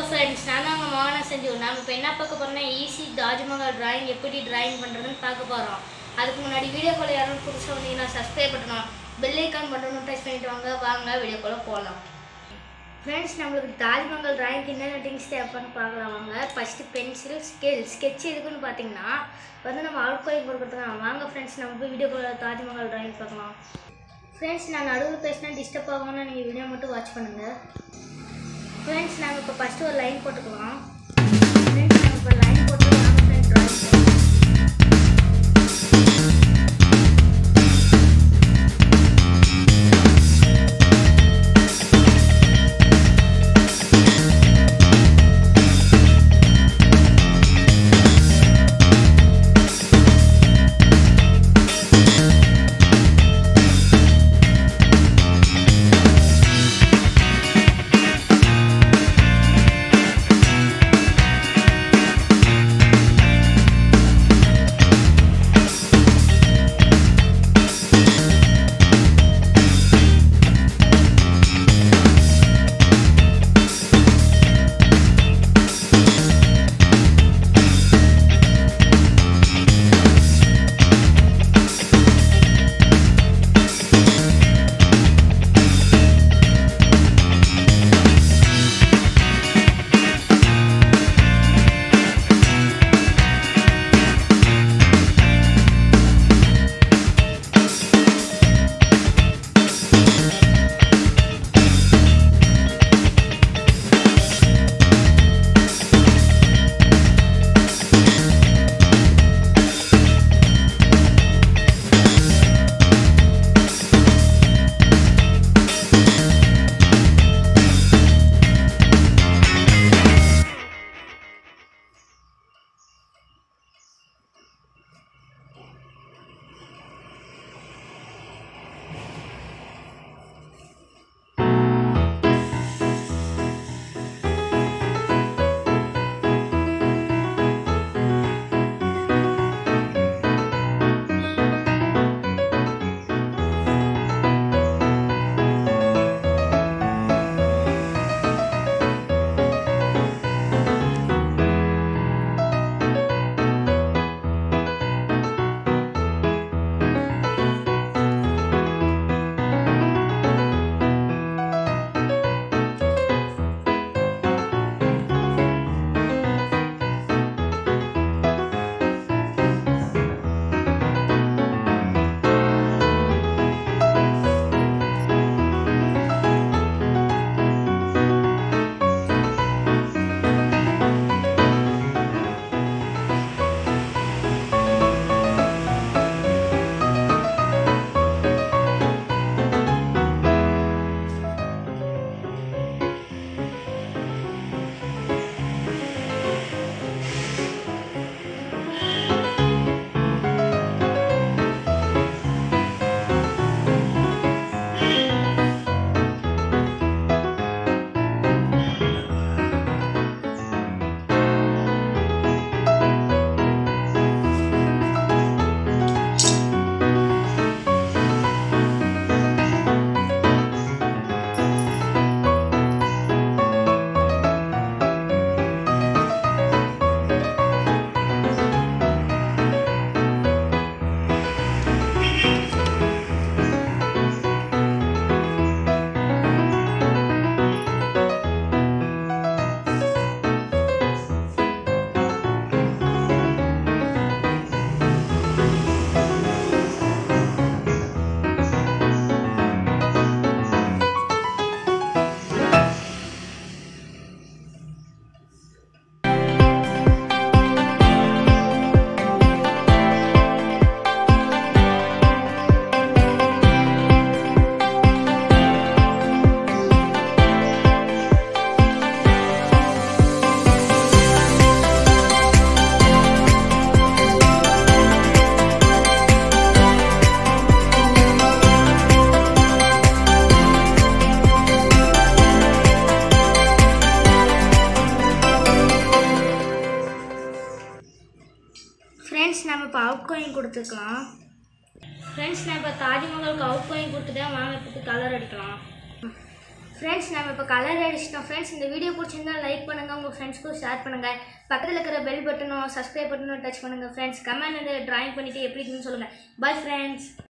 friends நான் தான் உங்கள் மோகனா செஞ்சு நம்ம இப்போ என்ன பார்க்க போகிறோம்னா ஈஸி தாஜ்மஹால் டிராயிங் எப்படி டிராயிங் பண்ணுறதுன்னு பார்க்க போகிறோம் அதுக்கு முன்னாடி வீடியோக்குள்ள யாரும் புதுசாக வந்தீங்கன்னா சப்ஸ்கிரைப் பண்ணணும் பெல் ஐக்கான் பட்டனும் ப்ரெஸ் பண்ணிட்டு வாங்க வாங்க வீடியோக்குள்ளே போகலாம் ஃப்ரெண்ட்ஸ் நம்மளுக்கு தாஜ்மஹால் டிராயிங்க்கு என்னென்ன திங்ஸ் தேவைன்னு பார்க்கலாம் வாங்க ஃபஸ்ட்டு பென்சில் ஸ்கேல் ஸ்கெட்ச் எதுக்குன்னு பார்த்தீங்கன்னா வந்து நம்ம அவுட் கோயிங் கொடுக்குறதுக்கு வாங்க ஃப்ரெண்ட்ஸ் நம்ம போய் வீடியோக்குள்ள தாஜ்மஹால் டிராயிங் பார்க்கலாம் ஃப்ரெண்ட்ஸ் நான் நடுவில் பேசினா டிஸ்டர்ப் ஆகும்னா நீங்கள் வீடியோ மட்டும் வாட்ச் பண்ணுங்கள் ஃப்ரெண்ட்ஸ் நாங்கள் இப்போ ஃபஸ்ட்டு ஒரு லைன் போட்டுக்கலாம் ஃப்ரெண்ட்ஸ் நாங்கள் இப்போ லைன் போட்டு வாங்க ஃப்ரெண்ட்ஸ் ட்ராயிங் ஃப்ரெண்ட்ஸ் நம்ம இப்போ அவுட் கோயிங் கொடுத்துக்கலாம் ஃப்ரெண்ட்ஸ் நான் இப்போ தாஜ்மஹாலுக்கு அவுட் கோயிங் கொடுத்துட்டேன் வாங்க இப்போ கலர் அடிக்கலாம் ஃப்ரெண்ட்ஸ் நம்ம இப்போ கலர் அடிச்சிட்டோம் ஃப்ரெண்ட்ஸ் இந்த வீடியோ பிடிச்சிருந்தா லைக் பண்ணுங்கள் உங்கள் ஃப்ரெண்ட்ஸ்க்கும் ஷேர் பண்ணுங்கள் பக்கத்தில் இருக்கிற பெல் பட்டனும் சப்ஸ்கிரைப் பட்டனும் டச் பண்ணுங்கள் ஃப்ரெண்ட்ஸ் கமெண்ட் வந்து ட்ராயிங் பண்ணிவிட்டு எப்படி இருக்குன்னு சொல்லுங்கள் பாய் ஃப்ரெண்ட்ஸ்